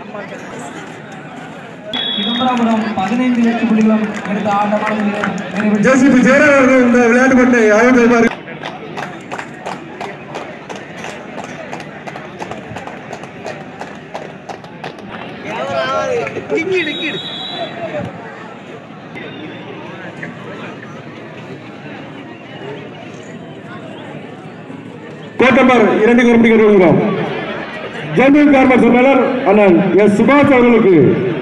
சிதம்பரபுரம் பதினைந்து வெற்றி புள்ளிகளும் எடுத்த ஆட்டமானது நிறைவு ஜேசிபி ஜெயராஜ் அவர்கள் இந்த விளையாட்டு பட்டை ஆய்வு செய்வார் கோட்டம்பார் இரண்டு கருப்படி கருவுகிறோம் ஜெனரல் கார்பர் மேலர் அண்ணன் எஸ் சுபாஷ் அவர்களுக்கு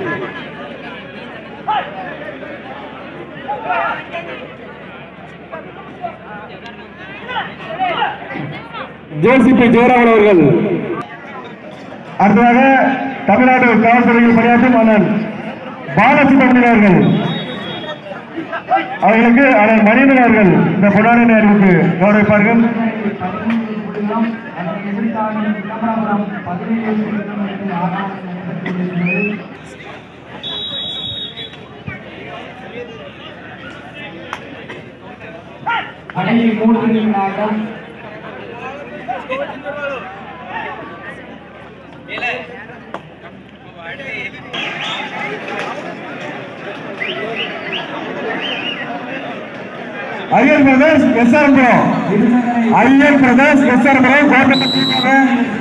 ஜேசிபி ஜெயராமன் அவர்கள் அடுத்ததாக தமிழ்நாடு காவல்துறையில் பணியாற்றும் அண்ணன் பாலசுப்ரமணியன் அவர்கள் அவர்களுக்கு அண்ணன் மணியன் அவர்கள் இந்த பொன்னாடனை அறிவித்து கௌரவிப்பார்கள் புள்ளிகளும் அதனை எதிர்த்தாடும் சிதம்பரபுரம் பதினைந்து புள்ளிகளும் எடுத்து ஆட்டமானது நிறைவு கடைசி மூன்று நிமிட ஆட்டம் ஐயன் பிரதேஷ் எஸ் ஆர் புரம் ஐயன் பிரதேஷ் எஸ் ஆர் புரம் கோட்டப்பட்டிருக்காங்க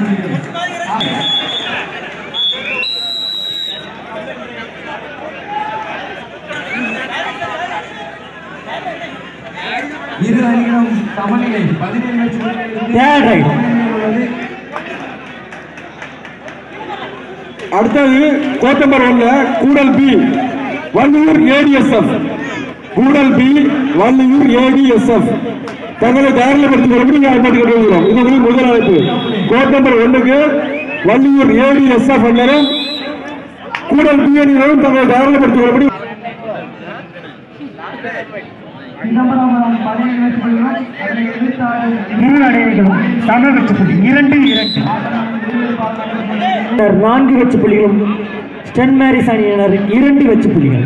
இரு அணிகளும் சமநிலை பதினேழு வெற்றி புள்ளிகளிலிருந்து Third right. சமநிலையில் உள்ளது அடுத்தது கோட்டம்பர் ஒன்ல Koodal B Valliyur ஏடிஎஸ்எஃப் Koodal B Valliyur ADSF தங்களை தயாரிப்படுத்திக் கொள்ளும்படி ஞாபகப்படுத்திக் கொள்கிறோம் இது வந்து முதல் அழைப்பு கோட்டம்பர் ஒன்றுக்கு வள்ளியூர் ஏடிஎஸ்எஃப் அண்ணரும் கூடல் பி அணியினரும் தங்களை தயாரிப்படுத்திக் கொள்ளும்படி சிதம்பரபுரம் பதினேழு வெற்றி புள்ளிகளும் அதனை எதிர்த்தாடும் இரு அணிகளும் சம வெற்றி புள்ளி இரண்டு இரண்டு நான்கு வெச்சு புள்ளிகளும் ஸ்டென் மேரிஸ் அணியினர் இரண்டு வெச்சு புள்ளிகள்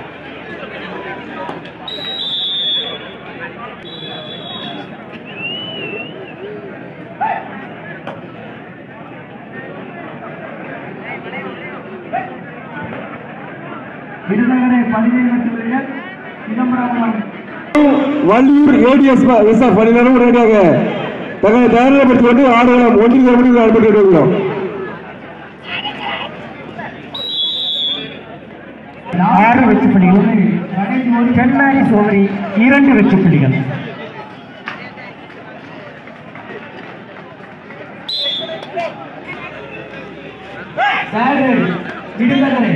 விருதுநகரை பதினேழு வெற்றி புள்ளிகள் சிதம்பரபுரம் வள்ளியூர் ஏடிஎஸ் எஸ்எஃப் அணியினரும் ரெடியாக தங்களை தயாரிப்படுத்திக் கொண்டு ஆடுகளம் ஒன்றில் எப்படி அனுப்பி வருகிறோம் ஆறு வெச்சு புள்ளிகளும் கடைசி ஒரு ஸ்டென் மேரிஸ் ஓவரி இரண்டு வெச்சு புள்ளிகள் சேடு விடுதலை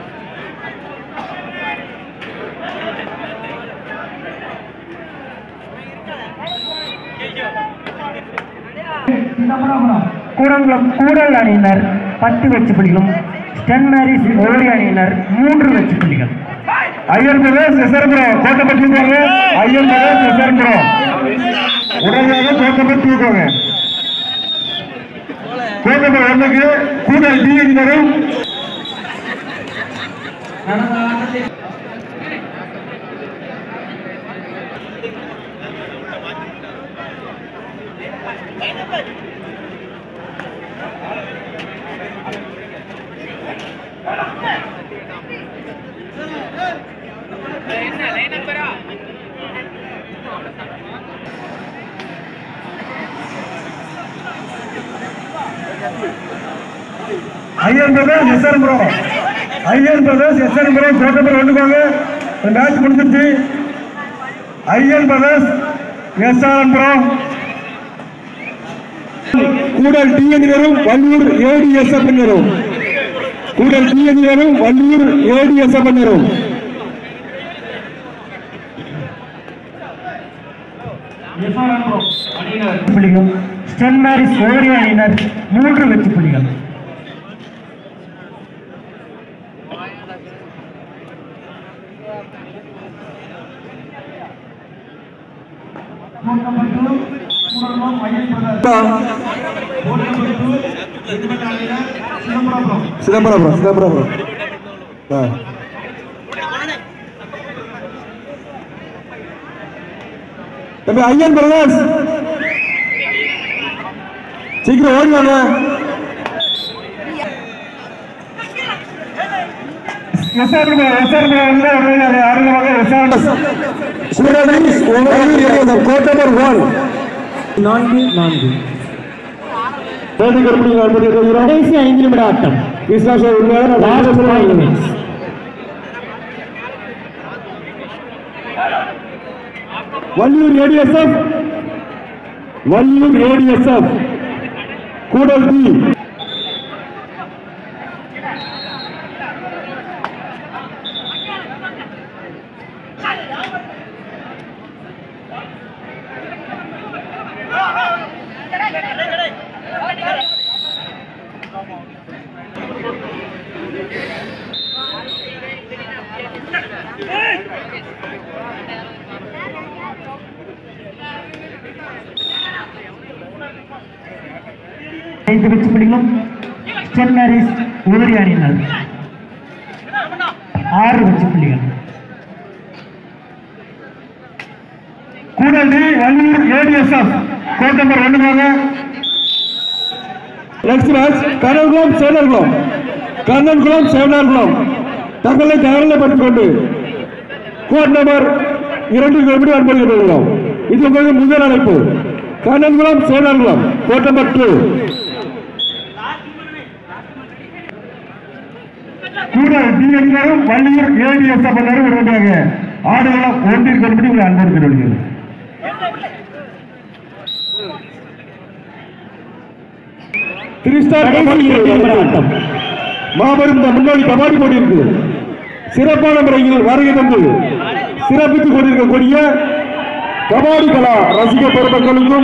சிதம்பரபுரம் கூடங்குளம் கூடல் அணியினர் பத்து வெச்சு புள்ளிகளும் ஸ்டென் மேரிஸ் ஓவரி அணியினர் மூன்று வெச்சு புள்ளிகள் ஐயர் பிரதேஷ் எஸ்ஆர்புரம் கோட்டப்பட்டிருக்காங்க ஐயர் பிரதேஷ் எஸ்ஆர்புரம் உடனடியாக கோட்டப்பட்டிருக்காங்க கோட்டப்பட்டு ஒன்றுக்கு கூடல் டி இன்ஜினியரும் நடந்த ஆட்டத்தில் ஐயன் பிரதேஷ் எஸ்ஆர்புரம் ஐயன் பிரதேஷ் எஸ்ஆர்புரம் கோட்டப்பட்டு ஒன்றுக்காங்க மேட்ச் முடிஞ்சிருச்சு ஐயன் பிரதேஷ் எஸ்ஆர்புரம் கூடல் டி என்ஜினியரும் வள்ளூர் ஏடிஎஸ்எஃப் என்கிறோம் கூடல் டி என்ஜினியரும் வள்ளூர் ஏடிஎஸ்எஃப் என்கிறோம் புள்ளிகளும் ஸ்டென் மேரிஸ் ஓவரி அணியினர் மூன்று வெச்சு புள்ளிகள் கூட்டப்பட்டு கூடலும் மையம் பிரதர் கூட்டப்பட்டு எதிர்த்தாடின சிதம்பரபுரம் சிதம்பரம் சிதம்பரம் ஆ தம்பி ஐயன் பிரதேஷ் சீக்கிரம் ஓடி வாங்க எஸ்ஆர்பி எஸ்ஆர்பி வந்து ஆரம்பமாக SRP Koodal B Valliyur ATSF court number one நான்கு நான்கு தேர்ட்டி கருப்படி அனுமதி இருக்கிறோம் கடைசி ஐந்து நிமிட ஆட்டம் கிருஷ்ணா சார் உண்மையான last five minutes Valliyur ATSF Valliyur ஏடிஎஸ்எஃப் Koodal B ஐந்து வெற்றி புள்ளிகளும் ஸ்டென் மேரிஸ் உதிரி அணியினர் ஆறு வெற்றி புள்ளிகள் Koodal Valliyur ATSF court number ஒன்றுமாக நெக்ஸ்ட் மேட்ச் கண்ணன்குளம் சேனர்குளம் கண்ணன்குளம் சேனார்குளம் தங்களை தயாரிப்படுத்திக் கொண்டு கோட் நம்பர் இரண்டு எப்படி அனுமதிக்கிறோம் இது உங்களுக்கு முதல் அழைப்பு Kannankulam Senarkulam court number two Koodal D அணியினரும் வள்ளியூர் ஏடிஎஸ்எஃப் அணியினரும் வருவதாக ஆடுகளம் ஒன்றிற்கு ஒன்பது உங்களை அன்பளித்து வருகிறது த்ரீ ஸ்டார் கபடி ஆட்டம் மாபெரும் இந்த முன்னோடி கபாடி போட்டி இருக்கு சிறப்பான முறையில் வருகை தந்து சிறப்பித்துக் கொண்டிருக்கக்கூடிய கபாடி கலா ரசிக பெருமக்களுக்கும்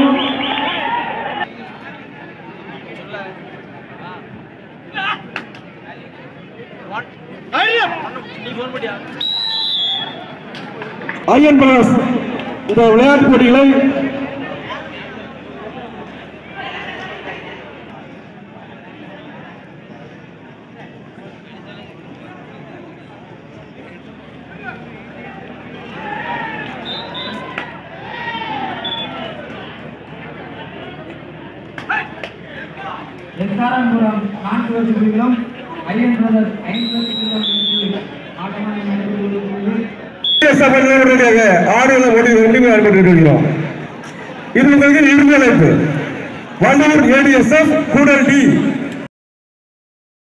ஐயன் பிரதர்ஸ் இந்த விளையாட்டு போட்டிகளை எஸ்ஆர்என்புரம் நான்கு வெற்றி புள்ளிகளும் ஐயன் பிரதர்ஸ் ஐந்து வெற்றி புள்ளிகளும் ஆட்டமாக நடைபெற்று சபையினருடைய ஆடுகளை ஒளி ஒன்றுமே அனுமதிக்கிறோம் இது உங்களுக்கு இறுதி அழைப்பு வண்டூர் ஏடிஎஸ்எஃப் கூடல் டி